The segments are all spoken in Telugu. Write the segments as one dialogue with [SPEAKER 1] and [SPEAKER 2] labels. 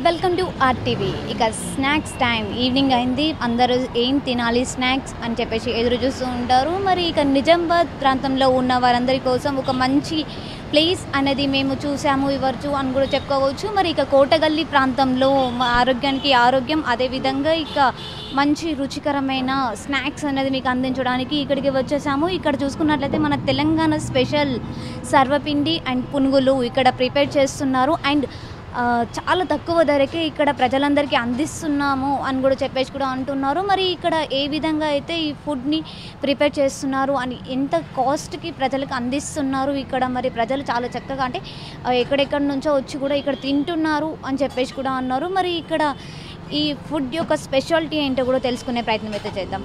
[SPEAKER 1] వెల్కమ్ టు ఆర్టీవీ ఇక స్నాక్స్ టైం ఈవినింగ్ అయింది అందరూ ఏం తినాలి స్నాక్స్ అని చెప్పేసి ఎదురు చూస్తూ ఉంటారు మరి ఇక నిజామాబాద్ ప్రాంతంలో ఉన్న వారందరి కోసం ఒక మంచి ప్లేస్ అనేది మేము చూసాము ఇవ్వచ్చు అని కూడా చెప్పుకోవచ్చు మరి ఇక కోటగల్లి ప్రాంతంలో మా ఆరోగ్యానికి ఆరోగ్యం అదేవిధంగా ఇక మంచి రుచికరమైన స్నాక్స్ అనేది మీకు అందించడానికి ఇక్కడికి వచ్చేసాము ఇక్కడ చూసుకున్నట్లయితే మన తెలంగాణ స్పెషల్ సర్వపిండి అండ్ పునుగులు ఇక్కడ ప్రిపేర్ చేస్తున్నారు అండ్ ఆ, చాలా తక్కువ ధరకే ఇక్కడ ప్రజలందరికీ అందిస్తున్నాము అని కూడా చెప్పేసి కూడా అంటున్నారు మరి ఇక్కడ ఏ విధంగా అయితే ఈ ఫుడ్ని ప్రిపేర్ చేస్తున్నారు అని ఎంత కాస్ట్కి ప్రజలకు అందిస్తున్నారు ఇక్కడ మరి ప్రజలు చాలా చక్కగా అంటే ఆ, ఎక్కడెక్కడి నుంచో వచ్చి కూడా ఇక్కడ తింటున్నారు అని చెప్పేసి కూడా అన్నారు మరి ఇక్కడ ఈ ఫుడ్ యొక్క స్పెషాలిటీ ఏంటో కూడా తెలుసుకునే ప్రయత్నం అయితే చేద్దాం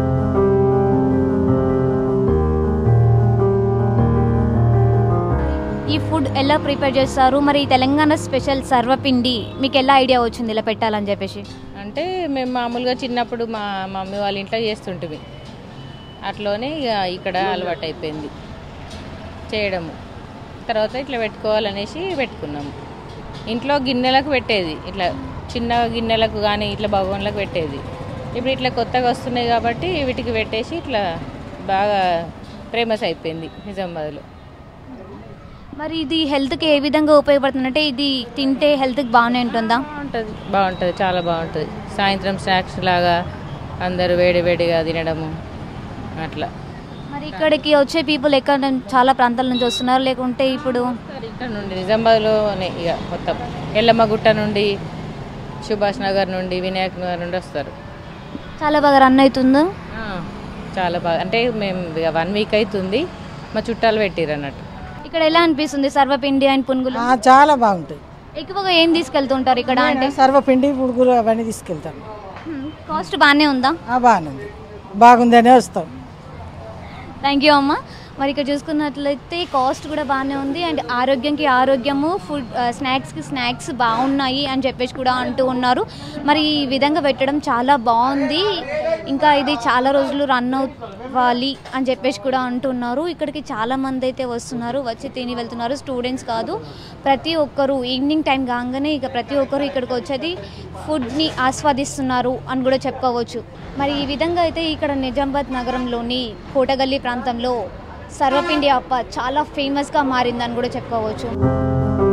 [SPEAKER 1] ఈ ఫుడ్ ఎలా ప్రిపేర్ చేస్తారు మరి ఈ తెలంగాణ స్పెషల్ సర్వపిండి మీకు ఎలా ఐడియా వచ్చింది ఇలా పెట్టాలని చెప్పేసి
[SPEAKER 2] అంటే మేము మామూలుగా చిన్నప్పుడు మా మమ్మీ వాళ్ళ ఇంట్లో చేస్తుంటిమి అట్లోనే ఇక ఇక్కడ అలవాటు అయిపోయింది చేయడము తర్వాత ఇట్లా పెట్టుకోవాలనేసి పెట్టుకున్నాము ఇంట్లో గిన్నెలకు పెట్టేది ఇట్లా చిన్న గిన్నెలకు కానీ ఇట్లా భగవాన్లకు పెట్టేది ఇప్పుడు ఇట్లా కొత్తగా వస్తున్నాయి కాబట్టి వీటికి పెట్టేసి ఇట్లా బాగా ఫేమస్ అయిపోయింది నిజామాబాద్లో
[SPEAKER 1] మరి ఇది హెల్త్కి ఏ విధంగా ఉపయోగపడుతుంది అంటే ఇది తింటే హెల్త్కి బాగానే ఉంటుందా
[SPEAKER 2] బాగుంటుంది బాగుంటుంది చాలా బాగుంటుంది సాయంత్రం స్నాక్స్ లాగా అందరూ వేడి వేడిగా తినడము అట్లా
[SPEAKER 1] మరి ఇక్కడికి వచ్చే పీపుల్ ఎక్కడ నుంచి- చాలా ప్రాంతాల నుంచి వస్తున్నారు లేకుంటే ఇప్పుడు
[SPEAKER 2] ఇక్కడ నుండి నిజామాబాద్లోనే ఇక మొత్తం ఎల్లమ్మగుట్ట నుండి సుభాష్ నగర్ నుండి వినాయక్ నగర్ నుండి వస్తారు
[SPEAKER 1] చాలా బాగా రన్ అవుతుందా
[SPEAKER 2] ఆ, చాలా బాగా అంటే మేము ఇక వన్ వీక్ అవుతుంది మా చుట్టాలు పెట్టిర్రు అన్నట్టు
[SPEAKER 1] ఇక్కడ ఎలా అనిపిస్తుంది సర్వపిండి అండ్ పునుగులు
[SPEAKER 3] ఆ, చాలా బాగుంటాయి
[SPEAKER 1] ఎక్కువగా ఏం తీసుకెళ్తుంటారు ఇక్కడ అంటే
[SPEAKER 3] సర్వపిండి పుడుగులు అవన్నీ తీసుకెళ్తాను
[SPEAKER 1] కాస్ట్ బాగానే ఉందా
[SPEAKER 3] ఆ, బాగానే ఉంది బాగుందనే వస్తాం
[SPEAKER 1] థ్యాంక్ యూ అమ్మ మరి ఇక్కడ చూసుకున్నట్లయితే కాస్ట్ కూడా బాగానే ఉంది అండ్ ఆరోగ్యంకి ఆరోగ్యము ఫుడ్ ఆ, స్నాక్స్కి స్నాక్స్ బాగున్నాయి అని చెప్పేసి కూడా అంటూ ఉన్నారు మరి ఈ విధంగా పెట్టడం చాలా బాగుంది ఇంకా ఇది చాలా రోజులు రన్ అవ్వాలి అని చెప్పేసి కూడా అంటున్నారు ఇక్కడికి చాలా మంది అయితే వస్తున్నారు వచ్చి తిని వెళ్తున్నారు స్టూడెంట్స్ కాదు ప్రతి ఒక్కరు ఈవినింగ్ టైం కాగానే ఇక ప్రతి ఒక్కరు ఇక్కడికి వచ్చేది ఫుడ్ని ఆస్వాదిస్తున్నారు అని కూడా చెప్పుకోవచ్చు మరి ఈ విధంగా అయితే ఇక్కడ నిజామాబాద్ నగరంలోని కోటగల్లి ప్రాంతంలో సర్వపిండి అప్ప చాలా ఫేమస్గా మారిందని కూడా చెప్పుకోవచ్చు